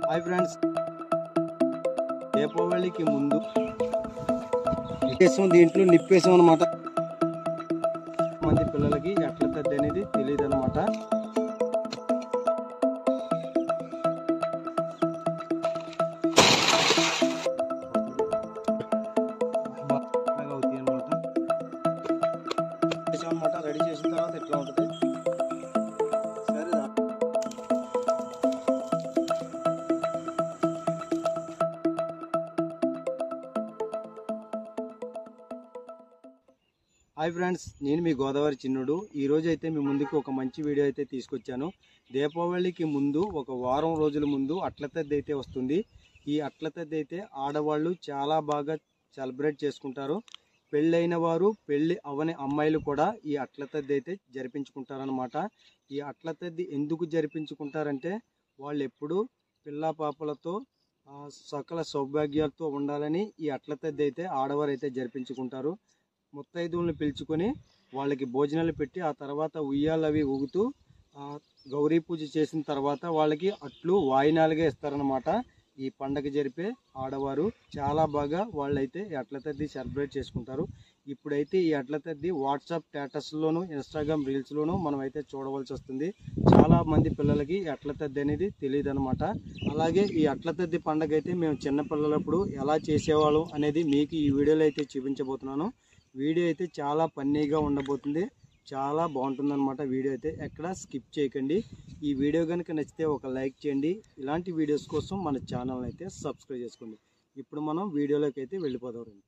Hi friends దీపావళికి ముందు వేసాం దీంట్లో నిప్పేసాం అనమాట మంది పిల్లలకి ఎట్ల తద్ది అనేది తెలియదు అనమాట అవుతాయి అనమాట అనమాట రెడీ చేసిన తర్వాత ఎట్లా ఉంటుంది సరే రా. హాయ్ ఫ్రెండ్స్ నేను మీ గోదావరి చిన్నుడు ఈ రోజు అయితే మీ ముందుకు ఒక మంచి వీడియో అయితే తీసుకొచ్చాను దీపావళికి ముందు ఒక వారం రోజుల ముందు అట్ల తద్ది అయితే వస్తుంది ఈ అట్ల తద్ది అయితే ఆడవాళ్ళు చాలా బాగా సెలబ్రేట్ చేసుకుంటారు పెళ్ళైన వారు పెళ్ళి అవని అమ్మాయిలు కూడా ఈ అట్ల తద్ది అయితే జరిపించుకుంటారనమాట ఈ అట్ల తద్ది ఎందుకు జరిపించుకుంటారంటే వాళ్ళు ఎప్పుడు పిల్ల పాపలతో ఆ, సకల సౌభాగ్యాలతో ఉండాలని ఈ అట్ల తద్ది అయితే ఆడవారు అయితే జరిపించుకుంటారు ముత్తైదువులను పిలుచుకొని వాళ్ళకి భోజనాలు పెట్టి ఆ తర్వాత ఉయ్యాలు అవి ఊగుతూ ఆ, గౌరీ పూజ చేసిన తర్వాత వాళ్ళకి అట్లు వాయినాలుగా ఇస్తారనమాట ఈ పండగ జరిపే ఆడవారు చాలా బాగా వాళ్ళైతే ఈ అట్ల తద్ది సెలబ్రేట్ చేసుకుంటారు ఇప్పుడైతే ఈ అట్ల తద్ది వాట్సాప్ స్టేటస్లోను ఇన్స్టాగ్రామ్ రీల్స్లోను మనం అయితే చూడవలసి వస్తుంది చాలా మంది పిల్లలకి ఈ అట్ల తద్ది అనేది తెలియదు అనమాట అలాగే ఈ అట్ల తద్ది పండగ అయితే మేము చిన్న పిల్లలప్పుడు ఎలా చేసేవాళ్ళం అనేది మీకు ఈ వీడియోలో అయితే చూపించబోతున్నాను వీడియో అయితే చాలా ఫన్నీగా ఉండబోతుంది చాలా బాగుంటుందన్నమాట వీడియో అయితే ఎక్కడ స్కిప్ చేయకండి ఈ వీడియో కనుక నచ్చితే ఒక లైక్ చేయండి ఇలాంటి వీడియోస్ కోసం మన ఛానల్ అయితే సబ్స్క్రైబ్ చేసుకోండి ఇప్పుడు మనం వీడియోలోకి అయితే వెళ్ళిపోదాం రండి.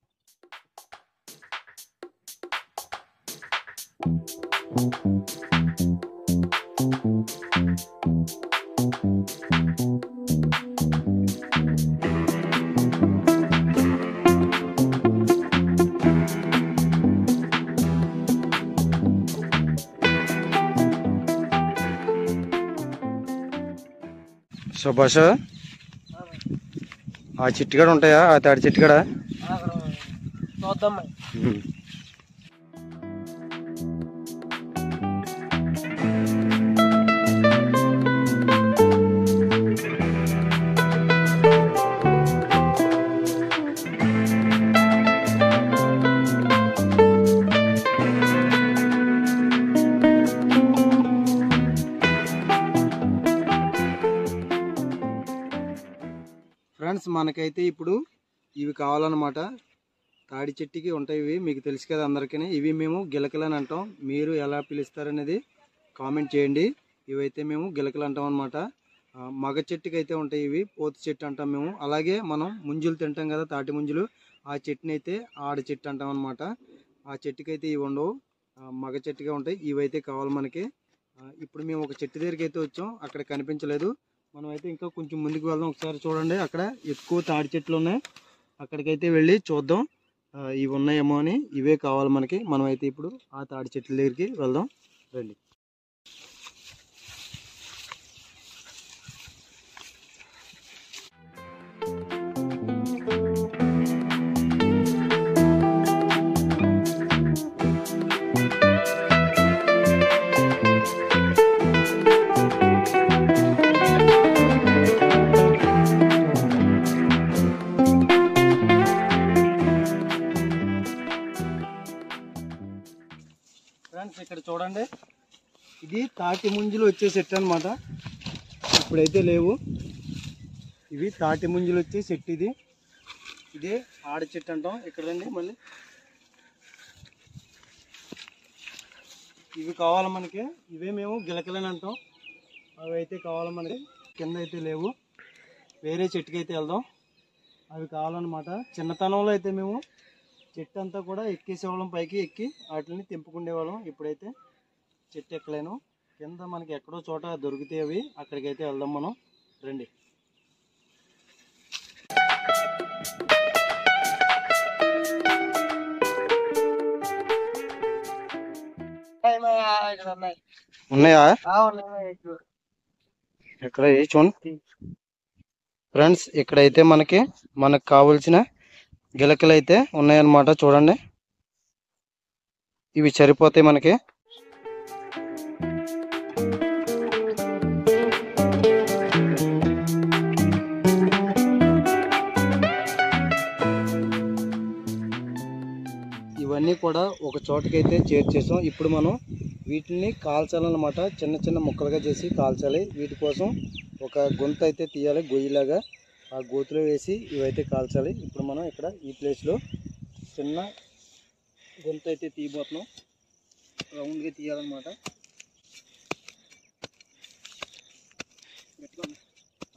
సుభాష్ ఆ చిట్టుగడ ఉంటాయా ఆ తాడి చిట్టుగడ చూద్దాం మరి. ఫ్రెండ్స్ మనకైతే ఇప్పుడు ఇవి కావాలన్నమాట తాడి చెట్టుకి ఉంటాయి ఇవి మీకు తెలుసు కదా అందరికీ ఇవి మేము గిలకలని అంటాం మీరు ఎలా పిలుస్తారనేది కామెంట్ చేయండి ఇవైతే మేము గిలకలు అంటాం అనమాట మగ చెట్టుకి అయితే ఉంటాయి ఇవి పోతు చెట్టు అంటాం మేము అలాగే మనం ముంజులు తింటాం కదా తాటి ముంజులు ఆ చెట్టుని అయితే ఆడ చెట్టు అంటాం అనమాట ఆ చెట్టుకి అయితే ఇవి ఉండవు ఆ, మగ చెట్టుగా ఉంటాయి ఇవైతే కావాలి మనకి ఆ, ఇప్పుడు మేము ఒక చెట్టు దగ్గరికి అయితే వచ్చాం అక్కడ కనిపించలేదు మనం అయితే ఇంకా కొంచెం ముందుకు వెళ్దాం ఒకసారి చూడండి అక్కడ ఎక్కువ తాడి చెట్లు ఉన్నాయి అక్కడికైతే వెళ్ళి చూద్దాం ఆ, ఇవి ఉన్నాయేమో అని ఇవే కావాలి మనకి మనం అయితే ఇప్పుడు ఆ తాడి చెట్ల దగ్గరికి వెళ్దాం రండి ఫ్రెండ్స్ ఇక్కడ చూడండి ఇది తాటి ముంజులు వచ్చే చెట్టు అనమాట ఇప్పుడైతే లేవు ఇవి తాటి ముంజులు వచ్చే చెట్టు ఇది ఇదే ఆడ చెట్టు అంటాం ఇక్కడ రండి మళ్ళీ ఇవి కావాలి మనకి ఇవే మేము గిలకలని అంటాం అవి అయితే కావాలి మనకి కింద అయితే లేవు వేరే చెట్టుకి అయితే వెళ్దాం అవి కావాలన్నమాట చిన్నతనంలో అయితే మేము చెట్టు అంతా కూడా ఎక్కేసేవాళ్ళం పైకి ఎక్కి వాటిని తెంపుకునేవాళ్ళం ఇప్పుడైతే చెట్టు ఎక్కలేను కింద మనకి ఎక్కడో చోట దొరికితే అవి అక్కడికైతే వెళ్దాం మనం రండి ఉన్నాయి మా ఇక్కడ ఉన్నాయి. ఉన్నాయా ఆ, ఉన్నాయి మా ఇక్కడ. ఎక్కడ ఏ చూడండి ఫ్రెండ్స్ ఇక్కడైతే మనకి మనకు కావలసిన గిలకలు అయితే ఉన్నాయన్నమాట చూడండి ఇవి సరిపోతాయి మనకి కూడా ఒక చోటకైతే చేర్చేసాం ఇప్పుడు మనం వీటిని కాల్చాలన్నమాట చిన్న చిన్న ముక్కలుగా చేసి కాల్చాలి వీటి కోసం ఒక గుంత అయితే తీయాలి గొయ్యిలాగా ఆ గోతులో వేసి ఇవైతే కాల్చాలి ఇప్పుడు మనం ఇక్కడ ఈ ప్లేస్లో చిన్న గుంత అయితే తీయబోతున్నాం రౌండ్గా తీయాలన్నమాట గట్టిగా ఉంది.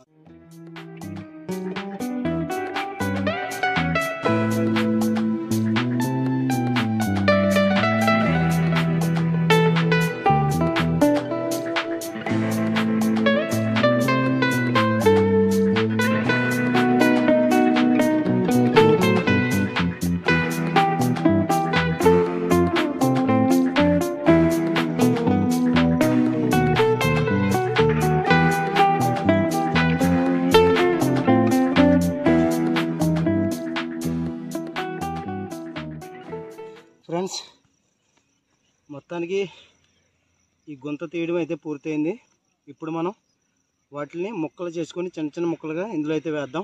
ఫ్రెండ్స్ మొత్తానికి ఈ గుంత తీయడం అయితే పూర్తయింది ఇప్పుడు మనం వాటిని ముక్కలు చేసుకొని చిన్న చిన్న ముక్కలుగా ఇందులో అయితే వేద్దాం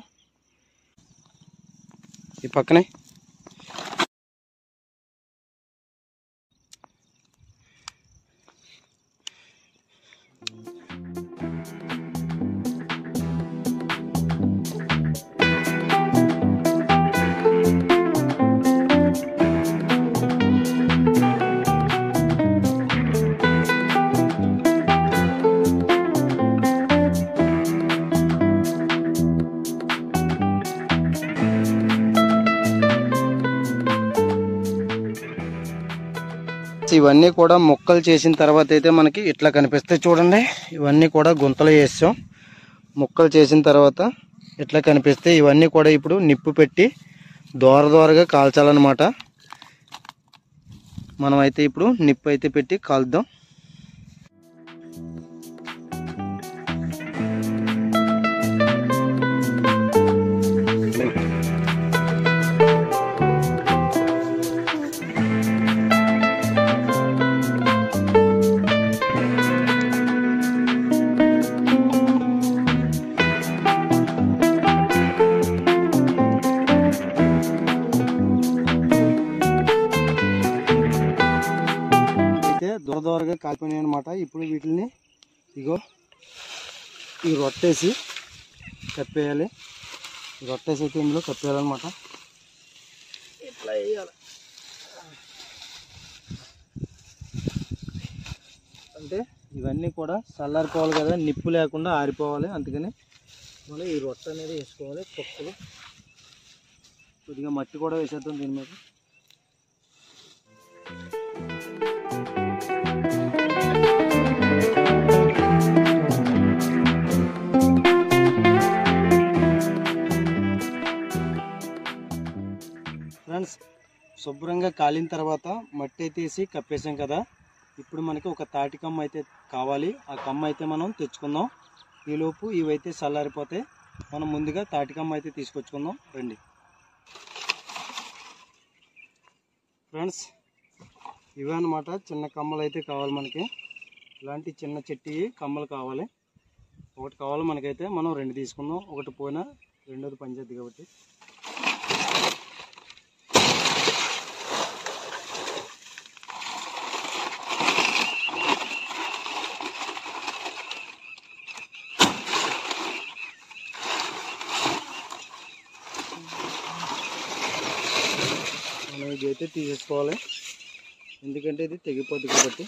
ఈ పక్కనే ఇవన్నీ కూడా ముక్కలు చేసిన తర్వాత అయితే మనకి ఇట్లా కనిపిస్తాయి చూడండి ఇవన్నీ కూడా గుంతలు వేసాం ముక్కలు చేసిన తర్వాత ఇట్లా కనిపిస్తాయి ఇవన్నీ కూడా ఇప్పుడు నిప్పు పెట్టి దోర దోరగా కాల్చాలన్నమాట మనం అయితే ఇప్పుడు నిప్పు అయితే పెట్టి కాల్దాం అయితే దూర దూరగా కాలిపోయినాయి అనమాట ఇప్పుడు వీటిని ఇగో ఈ రొట్టేసి కప్పేయాలి ఈ రొట్టేసి అయితే ఇందులో కప్పేయాలన్నమాట ఇట్లా వేయాలి అంటే ఇవన్నీ కూడా చల్లారిపోవాలి కదా నిప్పు లేకుండా ఆరిపోవాలి అందుకని మనం ఈ రొట్టె అనేది వేసుకోవాలి పప్పులు కొద్దిగా మట్టి కూడా వేసేద్దాం దీని మీద ఫ్రెండ్స్ శుభ్రంగా కాలిన తర్వాత మట్టి అయితే వేసి కప్పేసాం కదా ఇప్పుడు మనకి ఒక తాటి కమ్మ అయితే కావాలి ఆ కమ్మ అయితే మనం తెచ్చుకుందాం ఈలోపు ఇవైతే చల్లారిపోతే మనం ముందుగా తాటి కమ్మ అయితే తీసుకొచ్చుకుందాం రండి ఫ్రెండ్స్ ఇవే అనమాట చిన్న కమ్మలు అయితే కావాలి మనకి ఇలాంటి చిన్న చెట్టి కమ్మలు కావాలి ఒకటి కావాలి మనకైతే మనం రెండు తీసుకుందాం ఒకటి పోయినా రెండోది పనిచేద్ది కాబట్టి మనం ఇది అయితే తీసేసుకోవాలి ఎందుకంటే ఇది తెగిపోద్ది కాబట్టి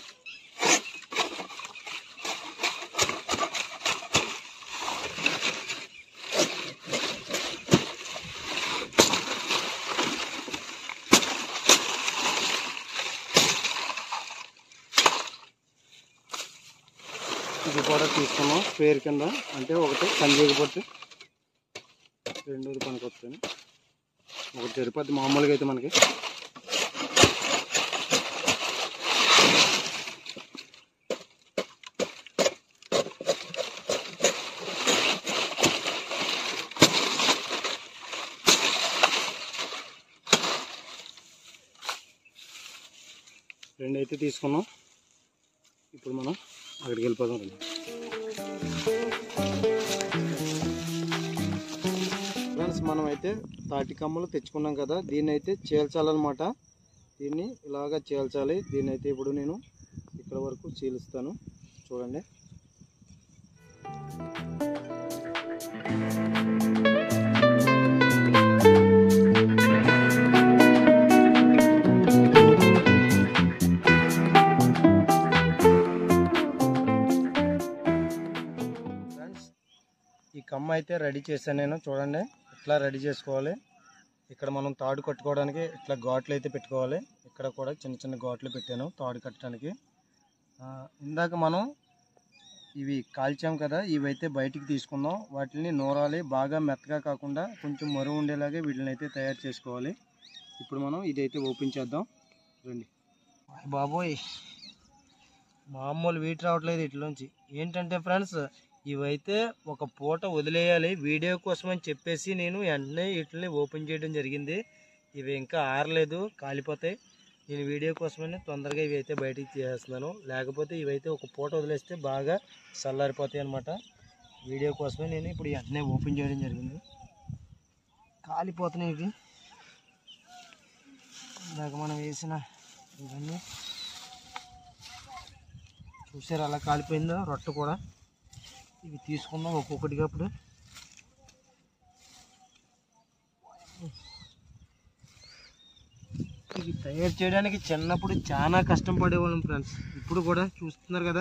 ఇది కూడా తీసుకున్నాం స్పేర్ కింద అంటే ఒకటి పనిచేయకపోతే రెండోది పనికొస్తుంది ఒకటి సరిపోద్ది మామూలుగా అయితే మనకి రెండు అయితే తీసుకున్నాం ఇప్పుడు మనం అక్కడికి వెళ్ళిపోదాం రండి ఫ్రెండ్స్ మనం అయితే తాటి కమ్మలు తెచ్చుకున్నాం కదా దీన్ని అయితే చేల్చాలన్నమాట దీన్ని ఇలాగా చీల్చాలి దీన్ని అయితే ఇప్పుడు నేను ఇక్కడ వరకు చీలుస్తాను చూడండి ఫ్రెండ్స్ ఈ కమ్మ అయితే రెడీ చేశాను నేను చూడండి ఇట్లా రెడీ చేసుకోవాలి ఇక్కడ మనం తాడు కట్టుకోవడానికి ఇట్లా ఘాట్లు అయితే పెట్టుకోవాలి ఇక్కడ కూడా చిన్న చిన్న ఘాట్లు పెట్టాను తాడు కట్టడానికి ఆ, ఇందాక మనం ఇవి కాల్చాం కదా ఇవి అయితే బయటికి తీసుకుందాం వాటిని నూరాలి బాగా మెత్తగా కాకుండా కొంచెం మరుగు ఉండేలాగే వీటిని అయితే తయారు చేసుకోవాలి ఇప్పుడు మనం ఇదైతే ఓపెన్ చేద్దాం రండి బాబోయ్ మామూలు వీటి రావట్లేదు ఇట్లోంచి ఏంటంటే ఫ్రెండ్స్ ఇవైతే ఒక పూట వదిలేయాలి వీడియో కోసం అని చెప్పేసి నేను వెంటనే వీటిని ఓపెన్ చేయడం జరిగింది ఇవి ఇంకా ఆరలేదు కాలిపోతాయి నేను వీడియో కోసమని తొందరగా ఇవి అయితే బయటికి తీసేస్తున్నాను లేకపోతే ఇవైతే ఒక పూట వదిలేస్తే బాగా చల్లారిపోతాయి అనమాట వీడియో కోసమే నేను ఇప్పుడు వెంటనే ఓపెన్ చేయడం జరిగింది కాలిపోతున్నాయి ఇవి ఇందాక మనం వేసిన ఇవన్నీ చూసారు అలా కాలిపోయిందో రొట్టె కూడా ఇవి తీసుకుందాం ఒక్కొక్కటిగా ఇప్పుడు ఇవి తయారు చేయడానికి చిన్నప్పుడు చాలా కష్టం పడేవాళ్ళం ఫ్రెండ్స్ ఇప్పుడు కూడా చూస్తున్నారు కదా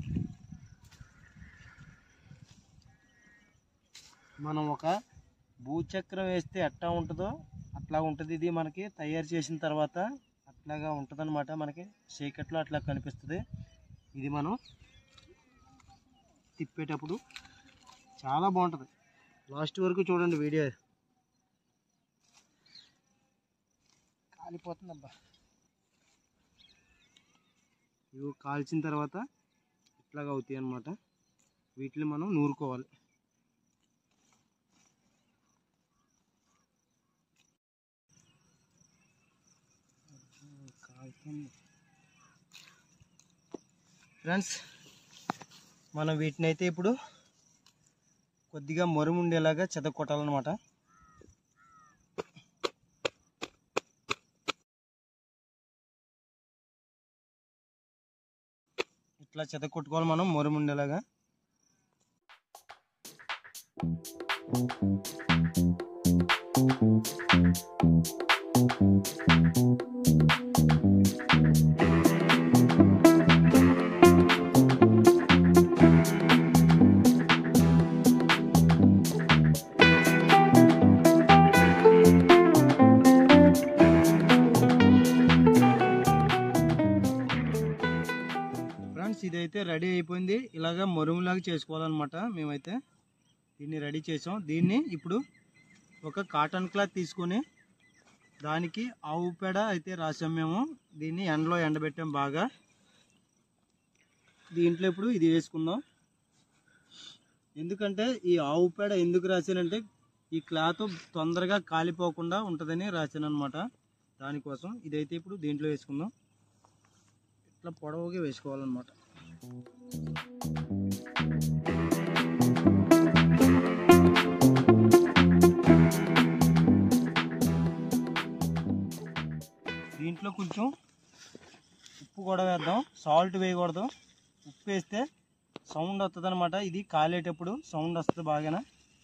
మనం ఒక భూచక్రం వేస్తే ఎట్లా ఉంటుందో అట్లా ఉంటుంది ఇది మనకి తయారు చేసిన తర్వాత అట్లాగా ఉంటుంది అనమాట మనకి చీకట్లో అట్లా కనిపిస్తుంది ఇది మనం తిప్పేటప్పుడు చాలా బాగుంటుంది లాస్ట్ వరకు చూడండి వీడియో కాలిపోతుంది అబ్బా ఇవి కాల్చిన తర్వాత ఇట్లాగా అవుతాయి అన్నమాట వీటిని మనం నూరుకోవాలి కాలుతుంది ఫ్రెండ్స్ మనం వీటిని అయితే ఇప్పుడు కొద్దిగా మరుము ఉండేలాగా చెద కొట్టాలన్నమాట ఇట్లా చెద కొట్టుకోవాలి మనం మరుము ఉండేలాగా ఫ్రెండ్స్ ఇదైతే రెడీ అయిపోయింది ఇలాగా మరుములాగా చేసుకోవాలన్నమాట మేమైతే దీన్ని రెడీ చేసాం దీన్ని ఇప్పుడు ఒక కాటన్ క్లాత్ తీసుకొని దానికి ఆవు పేడ అయితే రాసాం మేము దీన్ని ఎండలో ఎండబెట్టాం బాగా దీంట్లో ఇప్పుడు ఇది వేసుకుందాం ఎందుకంటే ఈ ఆవు పేడ ఎందుకు రాశానంటే ఈ క్లాత్ తొందరగా కాలిపోకుండా ఉంటుందని రాశాను అనమాట దానికోసం ఇదైతే ఇప్పుడు దీంట్లో వేసుకుందాం ఇట్లా పొడవుగా వేసుకోవాలన్నమాట దీంట్లో కొంచెం ఉప్పు కూడా వేద్దాం సాల్ట్ వేయకూడదు ఉప్పు వేస్తే సౌండ్ వస్తుంది అనమాట ఇది కాలేటప్పుడు సౌండ్ వస్తుంది బాగా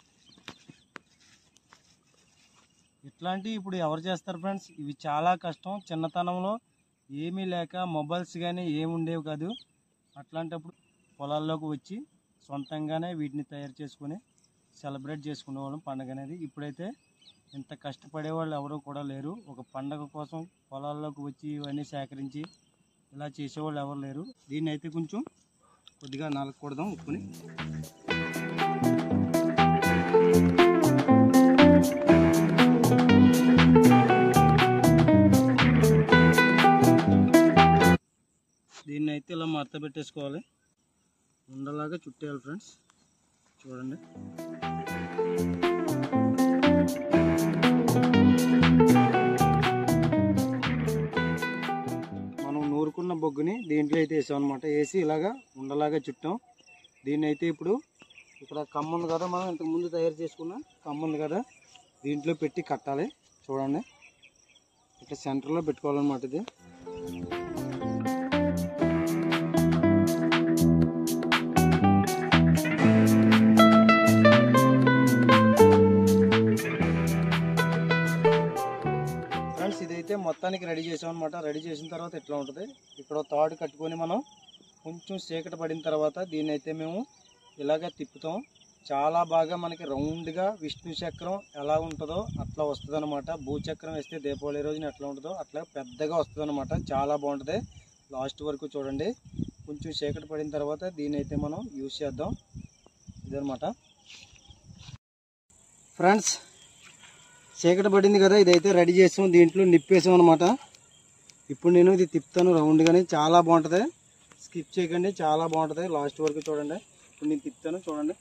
ఇట్లాంటివి ఇప్పుడు ఎవరు చేస్తారు ఫ్రెండ్స్ ఇవి చాలా కష్టం చిన్నతనంలో ఏమీ లేక మొబైల్స్ కానీ ఏమి ఉండేవి కాదు అట్లాంటప్పుడు పొలాల్లోకి వచ్చి సొంతంగానే వీటిని తయారు చేసుకొని సెలబ్రేట్ చేసుకునేవాళ్ళం పండుగ అనేది ఇప్పుడైతే ఇంత కష్టపడే వాళ్ళు ఎవరు కూడా లేరు ఒక పండగ కోసం పొలాల్లోకి వచ్చి ఇవన్నీ సేకరించి ఇలా చేసేవాళ్ళు ఎవరు లేరు దీన్ని అయితే కొంచెం కొద్దిగా నలకూడదాం ఉప్పుని దీన్ని అయితే ఇలా మడత పెట్టేసుకోవాలి ఉండలాగా చుట్టేయాలి ఫ్రెండ్స్ చూడండి మనం నూరుకున్న బొగ్గుని దీంట్లో అయితే వేసాం అనమాట వేసి ఇలాగా ఉండలాగా చుట్టాం దీన్ని అయితే ఇప్పుడు ఇక్కడ కమ్మ ఉంది కదా మనం ఇంతకు ముందు తయారు చేసుకున్న కమ్మ ఉంది కదా దీంట్లో పెట్టి కట్టాలి చూడండి ఇక సెంటర్లో పెట్టుకోవాలన్నమాట ఇది ఫ్రెండ్స్ ఇదైతే మొత్తానికి రెడీ చేసాం అనమాట రెడీ చేసిన తర్వాత ఇట్లా ఉంటుంది ఇక్కడ ఒక తాడు కట్టుకొని మనం కొంచెం చీకటి పడిన తర్వాత దీన్ని అయితే మేము ఇలాగ తిప్పుతాం చాలా బాగా మనకి రౌండ్గా విష్ణు చక్రం ఎలా ఉంటుందో అట్లా వస్తుంది అనమాట భూచక్రం వేస్తే దీపావళి రోజున ఎట్లా ఉంటుందో అట్లా పెద్దగా వస్తుంది అనమాట చాలా బాగుంటుంది లాస్ట్ వరకు చూడండి కొంచెం చీకటి పడిన తర్వాత దీన్ని అయితే మనం యూజ్ చేద్దాం ఇదనమాట ఫ్రెండ్స్ చీకటి పడింది కదా ఇదైతే రెడీ చేసాం దీంట్లో నిప్పేసాం అనమాట ఇప్పుడు నేను ఇది తిప్పుతాను రౌండ్గానే చాలా బాగుంటుంది స్కిప్ చేయకండి చాలా బాగుంటుంది లాస్ట్ వరకు చూడండి ఇప్పుడు నేను తిప్పుతాను చూడండి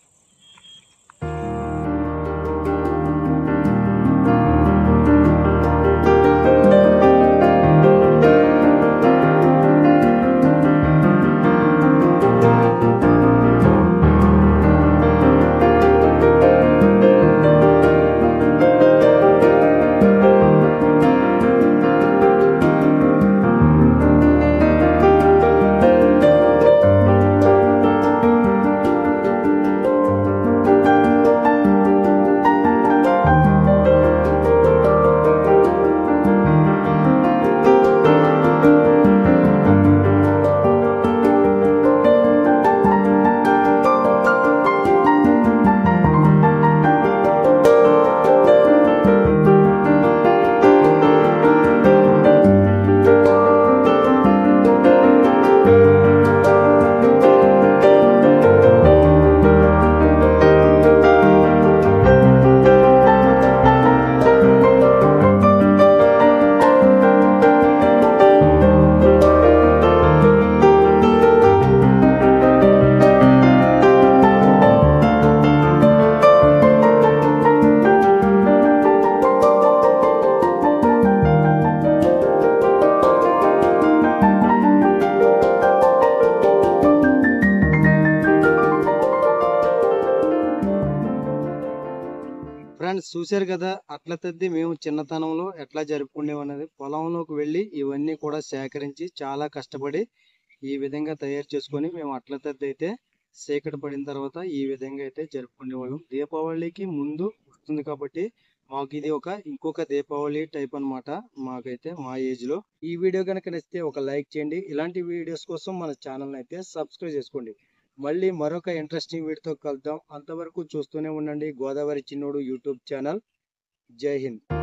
ఫ్రెండ్స్ చూశారు కదా అట్ల తద్ది మేము చిన్నతనంలో ఎట్లా జరుపుకునేవన్నది పొలంలోకి వెళ్ళి ఇవన్నీ కూడా సేకరించి చాలా కష్టపడి ఈ విధంగా తయారు చేసుకొని మేము అట్ల తద్ది అయితే చీకటి పడిన తర్వాత ఈ విధంగా అయితే జరుపుకునేవాళ్ళం దీపావళికి ముందు వస్తుంది కాబట్టి మాకు ఇది ఒక ఇంకొక దీపావళి టైప్ అన్నమాట మాకైతే మా ఏజ్ లో ఈ వీడియో కనుక నచ్చితే ఒక లైక్ చేయండి ఇలాంటి వీడియోస్ కోసం మన ఛానల్ అయితే సబ్స్క్రైబ్ చేసుకోండి మళ్ళీ మరొక ఇంట్రెస్టింగ్ వీడియోతో కలుద్దాం అంతవరకు చూస్తూనే ఉండండి గోదావరి చిన్నోడు యూట్యూబ్ ఛానల్ జై హింద్